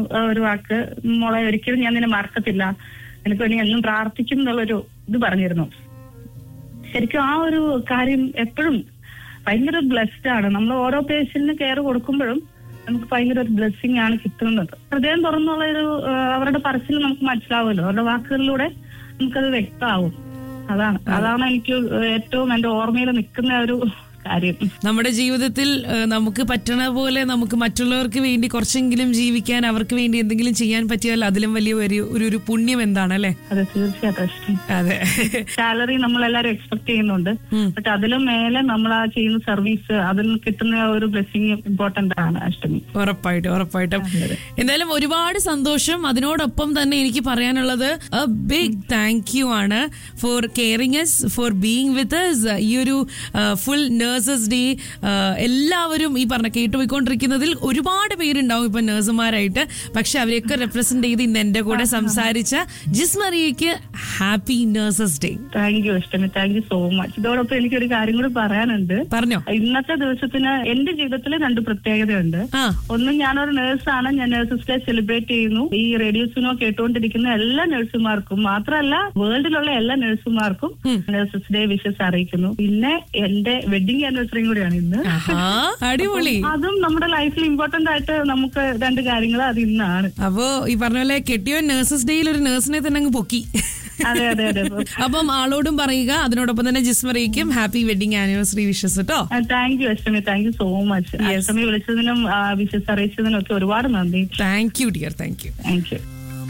ആ, ഒരു വാക്ക് മോളെ ഒരിക്കലും ഞാൻ നിന്നെ മറക്കത്തില്ല എനിക്ക് വേണ്ടി എന്നും പ്രാർത്ഥിക്കും എന്നുള്ളൊരു ഇത് പറഞ്ഞിരുന്നു ശരിക്കും ആ ഒരു കാര്യം എപ്പോഴും ഭയങ്കര ബ്ലെസ്ഡ് ആണ് നമ്മൾ ഓരോ പേഷ്യന്റിന് കെയർ കൊടുക്കുമ്പോഴും നമുക്ക് ഭയങ്കര ഒരു ബ്ലെസ്സിങ് ആണ് കിട്ടുന്നത് ഹൃദയം തുറന്നുള്ള ഒരു ആ, അവരുടെ പറച്ചിൽ നമുക്ക് മനസ്സിലാവുമല്ലോ അവരുടെ വാക്കുകളിലൂടെ നമുക്കത് വ്യക്തമാവും അതാണ് അതാണ് എനിക്ക് ഏറ്റവും എന്റെ ഓർമ്മയിൽ നിൽക്കുന്ന ഒരു കാര്യം നമ്മുടെ ജീവിതത്തിൽ ഏഹ്, നമുക്ക് പറ്റണ പോലെ നമുക്ക് മറ്റുള്ളവർക്ക് വേണ്ടി കുറച്ചെങ്കിലും ജീവിക്കാൻ അവർക്ക് വേണ്ടി എന്തെങ്കിലും ചെയ്യാൻ പറ്റിയാൽ അതിലും വലിയ ഒരു ഒരു ഒരു പുണ്യം എന്താണ് അല്ലേ അതെ തീർച്ചയായിട്ടും ഇഷ്ടം അതെ സാലറി നമ്മൾ എല്ലാവരും എക്സ്പെക്ട് ചെയ്യുന്നുണ്ട് പക്ഷെ അതിലും മേലെ നമ്മൾ ആ ചെയ്യുന്ന സർവീസ് അതിൽ കിട്ടുന്ന ഒരു ബ്ലെസ്സിങ് ഇമ്പോർട്ടന്റ് ആണ് അഷ്ടമി ഉറപ്പായിട്ടും ഉറപ്പായിട്ടും എന്തായാലും ഒരുപാട് സന്തോഷം അതിനോടൊപ്പം തന്നെ എനിക്ക് പറയാനുള്ളത് ബിഗ് താങ്ക് യു ആണ് for caring us for being with us ഈ ഒരു ഫുൾ നേഴ്സസ് ഡേ എല്ലാവരും ഈ പറഞ്ഞ കേട്ടുപോയിക്കൊണ്ടിരിക്കുന്നതിൽ ഒരുപാട് പേരുണ്ടാവും ഇപ്പൊ നഴ്സുമാരായിട്ട് പക്ഷെ അവരെയൊക്കെ റെപ്രസെന്റ് ചെയ്ത് ഇന്ന് എന്റെ കൂടെ സംസാരിച്ച ജിസ്മറിയയ്ക്ക് happy nurses day thank you Ashtami thank you so much ഇതോടൊപ്പം എനിക്കൊരു കാര്യം കൂടി പറയാനുണ്ട് പറഞ്ഞോ ഇന്നത്തെ ദിവസത്തിന് എന്റെ ജീവിതത്തിൽ രണ്ട് പ്രത്യേകതയുണ്ട് ആ ഒന്ന് ഞാനൊരു നേഴ്സാണ് ഞാൻ നേഴ്സസ് ഡേ സെലിബ്രേറ്റ് ചെയ്യുന്നു ഈ റേഡിയോസിനോ കേട്ടുകൊണ്ടിരിക്കുന്ന എല്ലാ നഴ്സുമാർക്കും മാത്രമല്ല വേൾഡിലുള്ള എല്ലാ നഴ്സുമാർക്കും നേഴ്സസ് ഡേ വിഷസ് അറിയിക്കുന്നു പിന്നെ എന്റെ വെഡിങ് ആനിവേഴ്സറിയും കൂടിയാണ് ഇന്ന് ആഹാ അടിപൊളി അതും നമ്മുടെ ലൈഫിൽ ഇമ്പോർട്ടന്റ് ആയിട്ട് നമുക്ക് രണ്ട് കാര്യങ്ങൾ അത് ഇന്നാണ് അപ്പോ ഈ പറഞ്ഞ പോലെ കെട്ടിയോ നഴ്സസ് ഡേയിൽ ഒരു നഴ്സിനെ തന്നെ അങ്ങ് പൊക്കി അതെ അതെ അതെ അപ്പം ആളോടും പറയുക അതിനോടൊപ്പം തന്നെ ജിസ്മറിയയ്ക്കും ഹാപ്പി വെഡിങ് ആനിവേഴ്സറി വിഷസ് കേട്ടോ thank you Ashtami thank you so much Ashtami വിളിച്ചതിനും വിഷസ് അറിയിച്ചതിനും ഒക്കെ ഒരുപാട് നന്ദി thank you dear thank you thank U